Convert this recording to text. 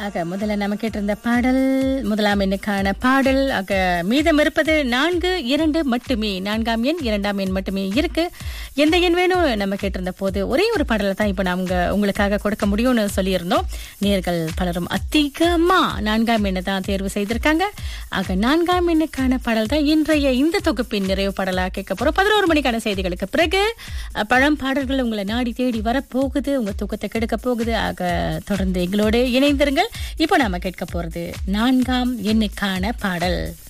ஆக முதல்ல நம்ம கேட்டிருந்த பாடல் முதலாம் எண்ணுக்கான பாடல் ஆக மீதம் இருப்பது நான்கு இரண்டு மட்டுமே நான்காம் எண் இரண்டாம் எண் மட்டுமே இருக்கு எந்த எண் வேணும் நம்ம கேட்டிருந்த போது ஒரே ஒரு பாடலை தான் இப்போ நாங்க உங்களுக்காக கொடுக்க முடியும்னு சொல்லியிருந்தோம் நேர்கள் பலரும் அதிகமா நான்காம் எண்ணை தான் தேர்வு செய்திருக்காங்க ஆக நான்காம் எண்ணுக்கான பாடல் தான் இன்றைய இந்த தொகுப்பின் நிறைவு பாடலா கேட்க போறோம் பதினோரு மணிக்கான செய்திகளுக்கு பிறகு அஹ், பழம் பாடல்கள் உங்களை நாடி தேடி வரப்போகுது உங்க தூக்கத்தை கெடுக்க போகுது ஆக தொடர்ந்து எங்களோடு இணைந்திருங்கள் இப்போ நாம கேட்க போறது நான்காம் எண்ணுக்கான பாடல்